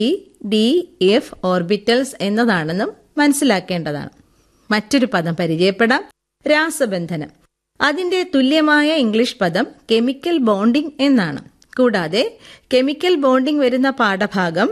E D F orbitals എന്നതാണെന്നും മനസ്സിലാക്കേണ്ടതാണ് മറ്റൊരു പദം പരിചയപ്പെടാം രാസബന്ധനം അതിന്റെ തുല്യമായ ഇംഗ്ലീഷ് പദം കെമിക്കൽ ബോണ്ടിംഗ് എന്നാണ് കൂടാതെ കെമിക്കൽ ബോണ്ടിംഗ് വരുന്ന പാഠഭാഗം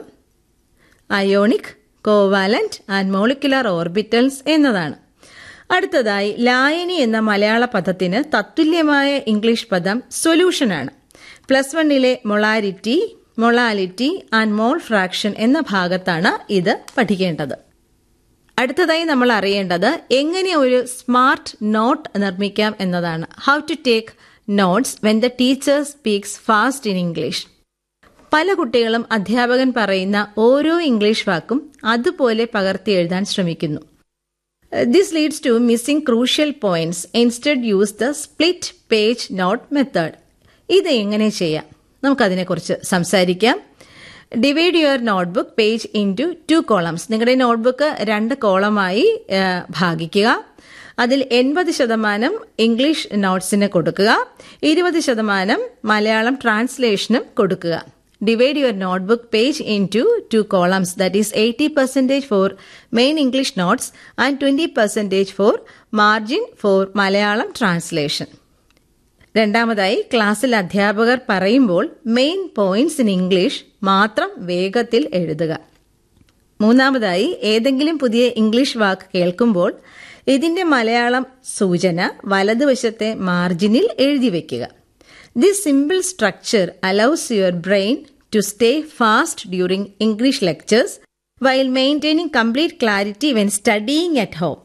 ionic covalent and molecular orbitals എന്നതാണ് അടുത്തതായി ലായനി എന്ന മലയാള പദത്തിന് തത്തുല്യമായ ഇംഗ്ലീഷ് പദം സൊല്യൂഷനാണ് പ്ലസ് വണ്ണിലെ molarity molality and mole fraction എന്ന ഭാഗത്താണ് ഇത് പഠിക്കേണ്ടത് അടുത്തതായി നമ്മൾ അറിയേണ്ടത് എങ്ങനെ ഒരു സ്മാർട്ട് നോട്ട് നിർമ്മിക്കാം എന്നതാണ് how to take notes when the teacher speaks fast in English പല കുട്ടികളും അധ്യാപകൻ പറയുന്ന ഓരോ ഇംഗ്ലീഷ് വാക്കും അതുപോലെ പകർത്തി എഴുതാൻ ശ്രമിക്കുന്നു this leads to missing crucial points instead use the split page note method ഇത് എങ്ങനെ ചെയ്യാം നമുക്കതിനെക്കുറിച്ച് സംസാരിക്കാം divide your notebook page into two columns നിങ്ങളുടെ നോട്ട്ബുക്ക് രണ്ട് കോളമായി ഭാഗിക്കുക അതിൽ എൺപത് ശതമാനം ഇംഗ്ലീഷ് നോട്ട്സിന് കൊടുക്കുക ഇരുപത് ശതമാനം മലയാളം ട്രാൻസ്ലേഷനും കൊടുക്കുക divide your notebook page into two columns that is eighty percentage for main English notes and twenty percentage for margin for Malayalam translation രണ്ടാമതായി ക്ലാസ്സിൽ അധ്യാപകർ പറയുമ്പോൾ മെയിൻ പോയിന്റ്സ് ഇൻ ഇംഗ്ലീഷ് മാത്രം വേഗത്തിൽ എഴുതുക മൂന്നാമതായി ഏതെങ്കിലും പുതിയ ഇംഗ്ലീഷ് വാക്ക് കേൾക്കുമ്പോൾ ഇതിന്റെ മലയാളം സൂചന വലതുവശത്തെ മാർജിനിൽ എഴുതി വെക്കുക this simple structure allows your brain to stay fast during English lectures while maintaining complete clarity when studying at home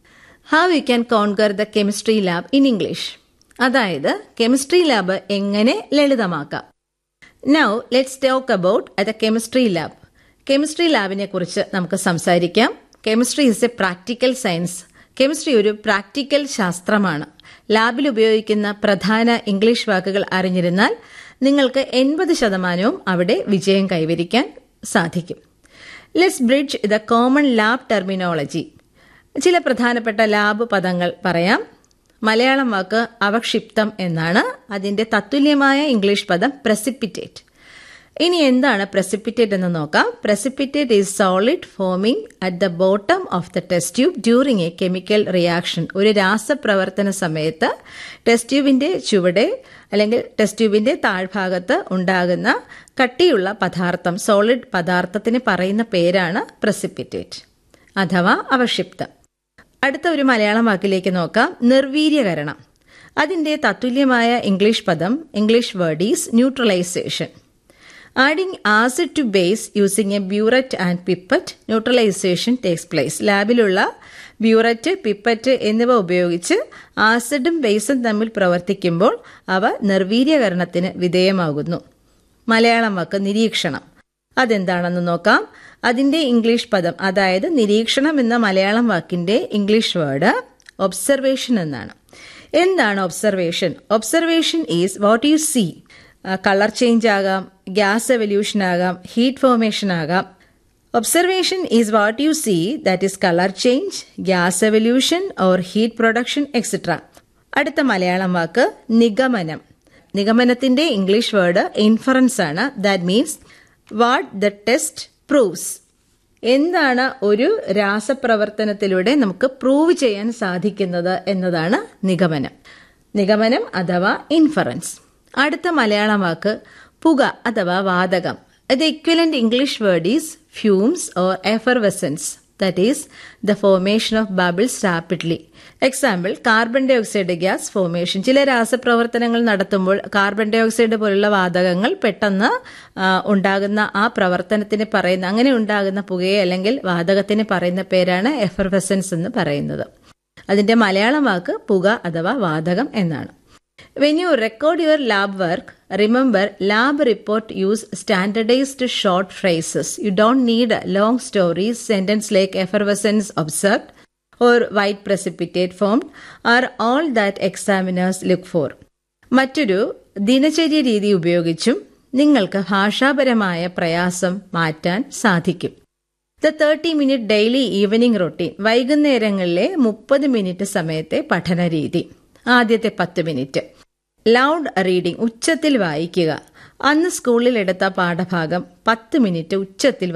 how you can conquer the chemistry lab in English അതായത് കെമിസ്ട്രി ലാബ് എങ്ങനെ ലളിതമാക്കാം now let's talk about the chemistry lab chemistry ലാബിനെ കുറിച്ച് നമുക്ക് സംസാരിക്കാം chemistry is a practical science chemistry ഒരു practical ശാസ്ത്രമാണ് ലാബിൽ ഉപയോഗിക്കുന്ന പ്രധാന ഇംഗ്ലീഷ് വാക്കുകൾ അറിഞ്ഞിരുന്നാൽ നിങ്ങൾക്ക് എൺപത് ശതമാനവും അവിടെ വിജയം കൈവരിക്കാൻ സാധിക്കും let's bridge the common lab terminology ചില പ്രധാനപ്പെട്ട ലാബ് പദങ്ങൾ പറയാം മലയാളം വാക്ക് അവക്ഷിപ്തം എന്നാണ് അതിന്റെ തത്തുല്യമായ ഇംഗ്ലീഷ് പദം പ്രസിപ്പിറ്റേറ്റ് ഇനി എന്താണ് പ്രസിപ്പിറ്റേറ്റ് എന്ന് നോക്കാം precipitate is solid forming at the bottom of the test tube during a chemical reaction ഒരു രാസപ്രവർത്തന സമയത്ത് ടെസ്റ്റ് ട്യൂബിന്റെ ചുവടെ അല്ലെങ്കിൽ ടെസ്റ്റ് ട്യൂബിന്റെ താഴ്ഭാഗത്ത് ഉണ്ടാകുന്ന കട്ടിയുള്ള പദാർത്ഥം സോളിഡ് പദാർത്ഥത്തിന് പറയുന്ന പേരാണ് പ്രസിപ്പിറ്റേറ്റ് അഥവാ അവക്ഷിപ്തം അടുത്ത ഒരു മലയാളം വാക്കിലേക്ക് നോക്കാം നിർവീര്യകരണം അതിന്റെ തത്തുല്യമായ ഇംഗ്ലീഷ് പദം English word is neutralisation adding acid to base using a burette and pipette neutralisation takes place ലാബിലുള്ള ബ്യൂററ്റ് പിപ്പറ്റ് എന്നിവ ഉപയോഗിച്ച് ആസിഡും ബേസും തമ്മിൽ പ്രവർത്തിക്കുമ്പോൾ അവ നിർവീര്യകരണത്തിന് വിധേയമാകുന്നു മലയാളം വാക്ക് നിരീക്ഷണം അതെന്താണെന്ന് നോക്കാം അതിന്റെ ഇംഗ്ലീഷ് പദം അതായത് നിരീക്ഷണം എന്ന മലയാളം വാക്കിന്റെ ഇംഗ്ലീഷ് വേർഡ് ഒബ്സർവേഷൻ എന്നാണ് എന്താണ് observation observation is what you see colour change ആകാം ഗ്യാസ് എവല്യൂഷൻ ആകാം ഹീറ്റ് ഫോർമേഷൻ ആകാം observation is what you see that is colour change gas evolution or heat production etcetera അടുത്ത മലയാളം വാക്ക് നിഗമനം നിഗമനത്തിന്റെ ഇംഗ്ലീഷ് വേർഡ് ഇൻഫറൻസ് ആണ് that means what the test proves എന്താണ് ഒരു രാസപ്രവർത്തനത്തിലൂടെ നമുക്ക് പ്രൂവ് ചെയ്യാൻ സാധിക്കുന്നത് എന്നതാണ് നിഗമനം നിഗമനം അഥവാ ഇൻഫറൻസ് അടുത്ത മലയാളം വാക്ക് പുക അഥവാ വാതകം the equivalent English word is fumes or effervescence that is the formation of bubbles rapidly example carbon dioxide gas formation ചില രാസപ്രവർത്തനങ്ങൾ നടത്തുമ്പോൾ കാർബൺ ഡൈ ഓക്സൈഡ് പോലുള്ള വാതകങ്ങൾ പെട്ടെന്ന് ഉണ്ടാകുന്ന ആ പ്രവർത്തനത്തിന് പറയുന്ന അങ്ങനെ ഉണ്ടാകുന്ന പുകയെ അല്ലെങ്കിൽ വാതകത്തിന് പറയുന്ന പേരാണ് എഫർവെസൻസ് എന്ന് പറയുന്നത് അതിന്റെ മലയാളം വാക്ക് പുക അഥവാ വാതകം എന്നാണ് when you record your lab work remember lab report use standardised short phrases you don't need long stories sentence like effervescence observed or white precipitate form are all that examiners look for മറ്റൊരു ദിനചര്യ രീതി ഉപയോഗിച്ചും നിങ്ങൾക്ക് ഭാഷാപരമായ പ്രയാസം മാറ്റാൻ സാധിക്കും the thirty minute daily evening routine വൈകുന്നേരങ്ങളിലെ മുപ്പത് മിനിറ്റ് സമയത്തെ പഠന രീതി ആദ്യത്തെ പത്ത് മിനിറ്റ് ലൗഡ് റീഡിംഗ് ഉച്ചത്തിൽ വായിക്കുക അന്ന് സ്കൂളിൽ എടുത്ത പാഠഭാഗം പത്ത് മിനിറ്റ് ഉച്ചത്തിൽ